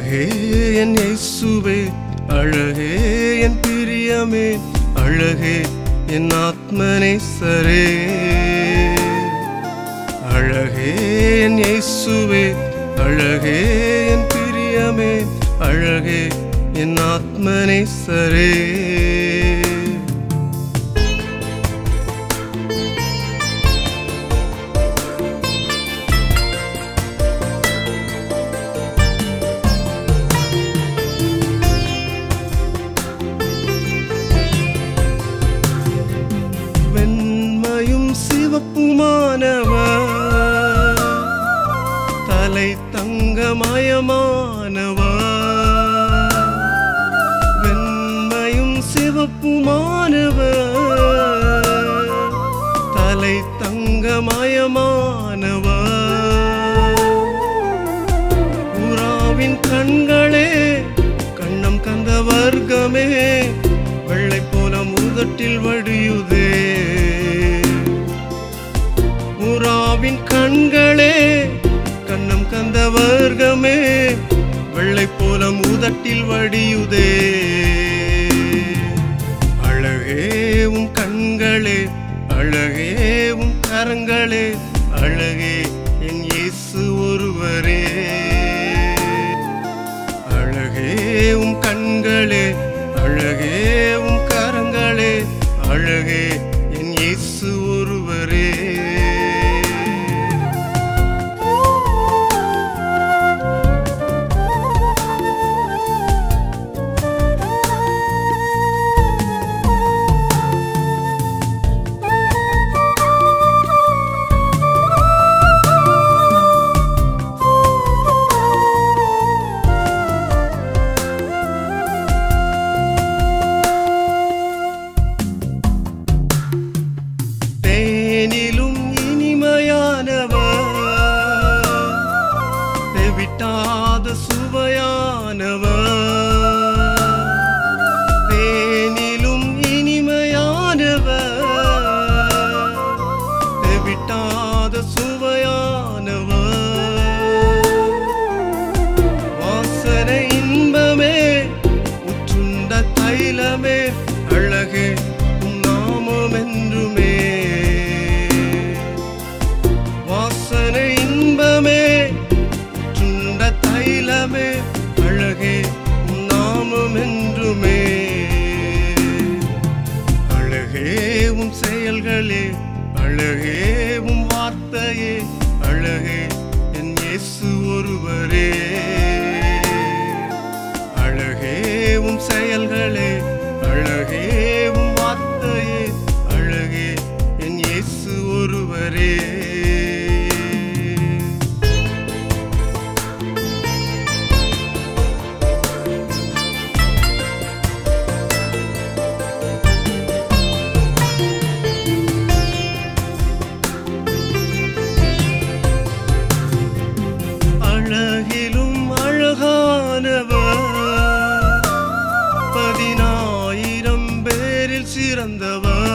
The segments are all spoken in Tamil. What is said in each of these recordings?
அழகே என் இயேசுவே அழகே என் பிரியமே அழகே என் ஆத்மனேசரே அழகே என் இயேசுவே அழகே என் பிரியமே அழகே என் ஆத்மனேசரே வெண்மையும் சிவப்புமானவர் தலை தங்கமயமானவர் வெண்மையும் சிவப்புமானவர் தலை தங்கமயமானவர் புறாவின் கண்களே கண்ணம் கந்த வர்க்கமே வெள்ளை போல முதட்டில் வடியுதே புறாவின் கண்களே கண்ணம் கந்த வர்க்கமே வெள்ளை போல முதட்டில் வடியுதே அழகே உன் கண்களே அழகே உன் கரங்களே அழகே என் இயேசு ஒருவரே அழகே உன் கண்களே அழகே உன் கரங்களே அழகே என் இயேசு ஒருவரே தேனிலும் இனிமையானவர் தெவிட்டாத சுவையானவர் தேனிலும் இனிமையானவர் தெவிட்டாத சுவையானவர் வாசனை இன்பமே உற்றுண்ட தைலமே அழகே உம் நாமம் என்றுமே வாசனை இன்பமே உற்றுண்ட தைலமே அழகே உம் நாமம் என்றுமே அழகே உம் செயல்களே அழகே உம் வார்த்தையே அழகே என் இயேசு ஒருவரே அழகே உம் செயல்களே அழகே உம் வார்த்தையே அழகே என் இயேசு ஒருவரே அழகிலும் அழகானவர் பதினாயிரம் பேரில் சிறந்தவர்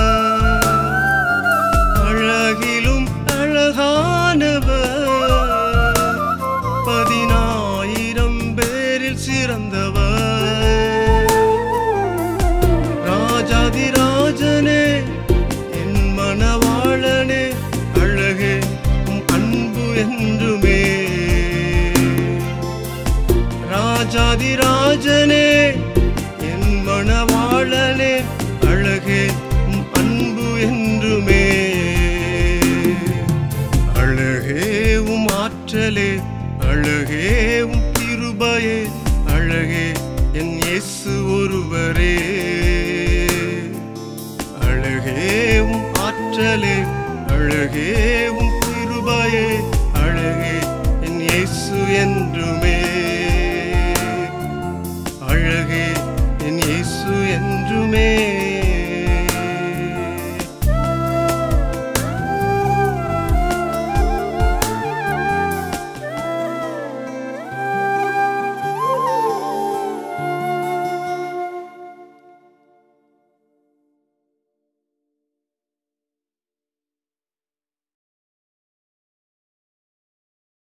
அழகிலும் அழகானவர் பதினாயிரம் பேரில் சிறந்தவர் ராஜாதிராஜனே என் மணவாளனே அழகே உம் அன்பு என்றுமே ராஜாதிராஜனே என் மணவாளனே அழகே உம் அன்பு என்றுமே அழகே உம் ஆற்றலே அழகே உம் கிருபையே அழகே என் இயேசு ஒருவரே அழகே உம் ஆற்றலே அழகே உம் கிருபையே அழகே என் இயேசு என்றுமே அழகே